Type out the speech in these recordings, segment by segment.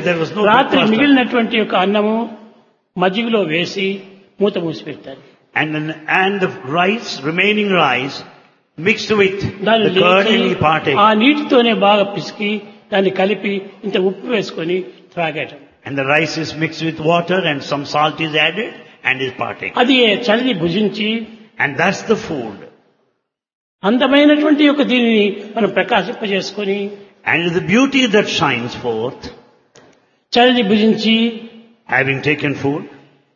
there was no రాత్రి breakfast. మిగిలినటువంటి యొక్క అన్నము మజ్జిగలో వేసి మూత మూసి పెడతారు And, then- and the rice, remaining rice, mixed with దాన్ని the curd and he లేచి partake. ఆ నీటితోనే బాగా పిసికి దాన్ని కలిపి ఇంత ఉప్పు వేసుకొని త్రాగటం And the rice is mixed with water and some salt is added and is partake. అది చలిని భుజించి And that's the food. అందమైనటువంటి యొక్క దీనిని మనం ప్రకాశింపజేసుకొని And the beauty that shines forth, చలిని భుజించి having taken food,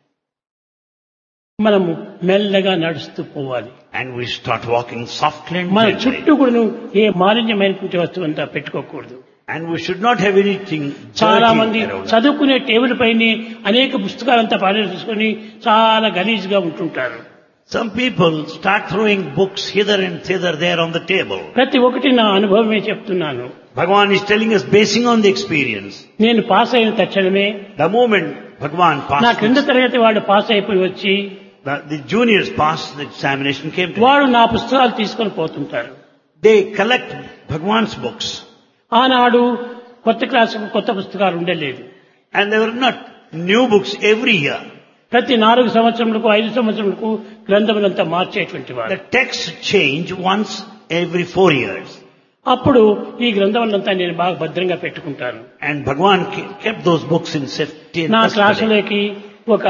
మనము మెల్లగా నడుస్తూ పోవాలి and we start walking softly and మన gently. చుట్టూ కూడా ఏ మాలిన్యమైనటువంటి వస్తువు అంతా పెట్టుకోకూడదు And we should not have anything చాలా dirty మంది around us. చదువుకునే టేబుల్ పైన అనేక పుస్తకాలంతా పారేసుకొని చాలా గలీజ్గా ఉంటుంటారు Some people start throwing books hither and thither there on the table. ప్రతి ఒక్కటి నా అనుభవమే చెప్తున్నాను Bhagavan is telling us basing on the experience. నేను పాస్ అయిన తక్షణమే The moment Bhagavan నా passed, క్రింద తరగతి వాడు పాస్ అయిపోయి వచ్చి the, the juniors passed the examination came to him. వాడు నా పుస్తకాలు తీసుకొని పోతుంటారు They collect Bhagavan's books. ఆనాడు కొత్త క్లాసుకు కొత్త పుస్తకాలు ఉండలేదు And there were not new books every year. ప్రతి నాలుగు సంవత్సరములకు ఐదు సంవత్సరములకు గ్రంథములంతా మార్చేటువంటి వాడు The texts change once every four years. అప్పుడు ఈ గ్రంథములంతా నేను బాగా భద్రంగా పెట్టుకుంటాను And Bhagavan ke- kept those books in safety and నా custody. క్లాసులోకి ఒక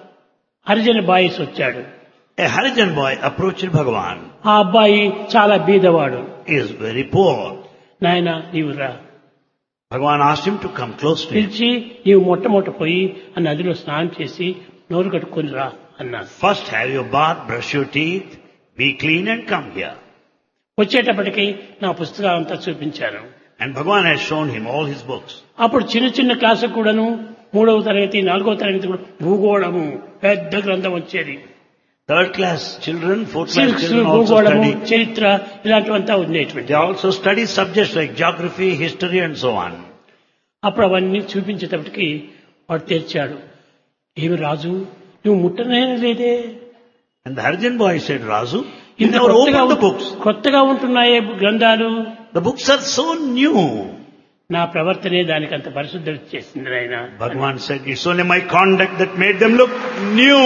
హరిజన బాయిస్ వచ్చాడు A Harijan boy approached Bhagavan. ఆ అబ్బాయి చాలా బీదవాడు He is very poor. నాయన నీవు రా Bhagavan asked him to come close to him. పిలిచి నీవు మొట్టమొదట పోయి ఆ నదిలో స్నానం చేసి నోరు కట్టుకొని రా అన్నాడు First have your bath, brush your teeth, be clean and come here. వచ్చేటప్పటికి నా పుస్తకాలంతా చూపించాను And Bhagavan has shown him all his books. అప్పుడు చిన్న చిన్న క్లాసుకు కూడాను మూడవ తరగతి నాలుగవ తరగతి కూడా భూగోళము పెద్ద గ్రంథం వచ్చేది Third class children, fourth class silks children also భూగోళము study. చరిత్ర ఇలాంటివంతా ఉండేటువంటి They also study subjects like geography, history and so on. అప్పుడు అవన్నీ చూపించేటప్పటికి వాడు తెరిచాడు ఏమి రాజు నువ్వు ముట్టనే లేదే And the Harijan boy said, Razu, you ఇంత never కొత్తగా opened the ఉం- books. కొత్తగా ఉంటున్నాయే గ్రంథాలు The books are so new. నా ప్రవర్తనే దానికి అంత పరిశుద్ధ చేసింది ఆయన Bhagavan said, it's only my conduct that made them look new,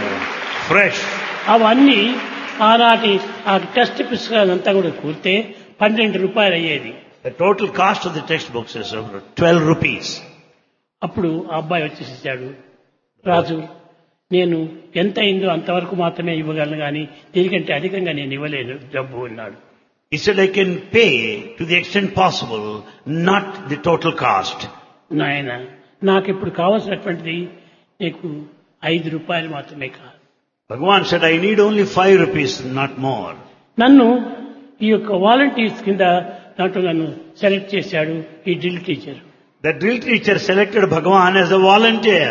fresh. అవన్నీ ఆనాటి ఆ టెక్స్ట్ పుస్తకాలంతా కూడా కూర్తే పన్నెండు రూపాయలు అయ్యేది The total cost of the textbooks is over 12 rupees. అప్పుడు ఆ అబ్బాయి వచ్చేసేసాడు రాజు నేను ఎంత అయిందో అంతవరకు మాత్రమే ఇవ్వగలను కానీ దీనికంటే అధికంగా నేను ఇవ్వలేను డబ్బు అన్నాడు He said, I can pay to the extent possible, not the total cost. నాయన నాకు ఇప్పుడు కావాల్సినటువంటిది నీకు ఐదు రూపాయలు మాత్రమే కాదు Bhagavan said, I need only 5 rupees, not more. నన్ను ఈ యొక్క వాలంటీర్స్ కింద దాంట్లో నన్ను సెలెక్ట్ చేశాడు ఈ drill teacher The drill teacher selected Bhagavan as a volunteer.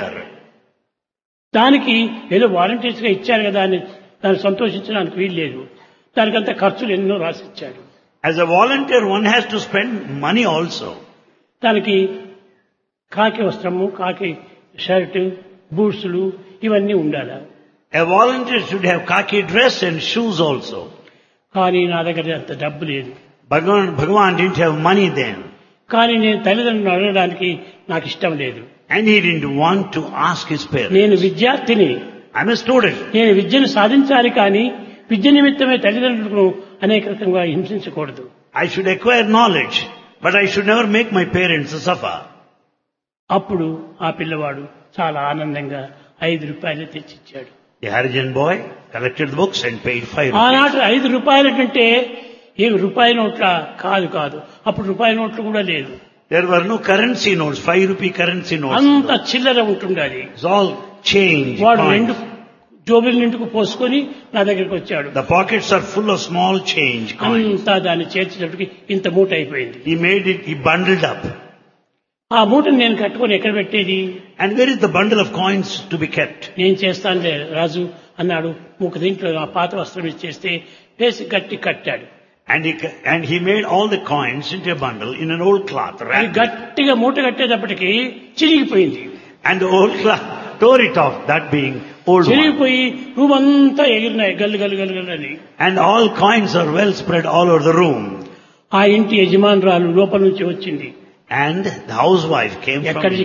దానికి ఏదో వాలంటీర్స్ గా ఇచ్చారు కదా అని దాన్ని సంతోషించడానికి వీలు లేదు దానికంతా ఖర్చులు ఎన్నో రాసిచ్చాడు As a volunteer, one has to spend money also. దానికి కాకి వస్త్రము కాకి షర్ట్ బూట్స్లు ఇవన్నీ ఉండాలి A volunteer should have khaki dress and shoes also. కానీ నా దగ్గర అంత డబ్బు లేదు Bhagavan, Bhagavan didn't have money then. కానీ నేను తల్లిదండ్రులను అడగడానికి నాకు ఇష్టం లేదు And he didn't want to ask his parents. నేను విద్యార్థిని I'm a student. నేను విద్యను సాధించాలి కానీ విద్య నిమిత్తమే తల్లిదండ్రులను అనేక రకంగా హింసించకూడదు I should acquire knowledge, but I should never make my parents suffer. అప్పుడు ఆ పిల్లవాడు చాలా ఆనందంగా ఐదు రూపాయలు తెచ్చిచ్చాడు The Harijan boy collected the books and paid five rupees. ఆనాటి ఐదు రూపాయల కంటే ఏ రూపాయి నోట్ల కాదు కాదు అప్పుడు రూపాయి నోట్లు కూడా లేదు There were no currency notes, five rupee currency notes. అంత చిల్లర ఉంటుండాలి It's all change. వాడు coins. రెండు జోబుల నిండుకు పోసుకొని నా దగ్గరికి వచ్చాడు The pockets are full of small change coins. అంతా దాన్ని చేర్చేటప్పటికి ఇంత మూట అయిపోయింది He made it, he bundled up. ఆ మూటను నేను కట్టుకొని ఎక్కడ పెట్టేది And where is the bundle of coins to be kept? నేను చేస్తానులే రాజు అన్నాడు ఒక దీంట్లో ఆ పాత వస్త్రం ఇచ్చేస్తే వేసి గట్టి కట్టాడు And he, and he made all the coins into a bundle in an old cloth, అది wrapped it. గట్టిగా మూట కట్టేటప్పటికి చిరిగిపోయింది And the old cloth tore it off, that being old one. చిరిగిపోయి రూమ్ అంతా ఎగిరినాయి గల్లు గల్లు గల్లు గల్లు అని And all coins are well spread all over the room. ఆ ఇంటి యజమానురాలు లోపల నుంచి వచ్చింది And the housewife came from ఎక్కడి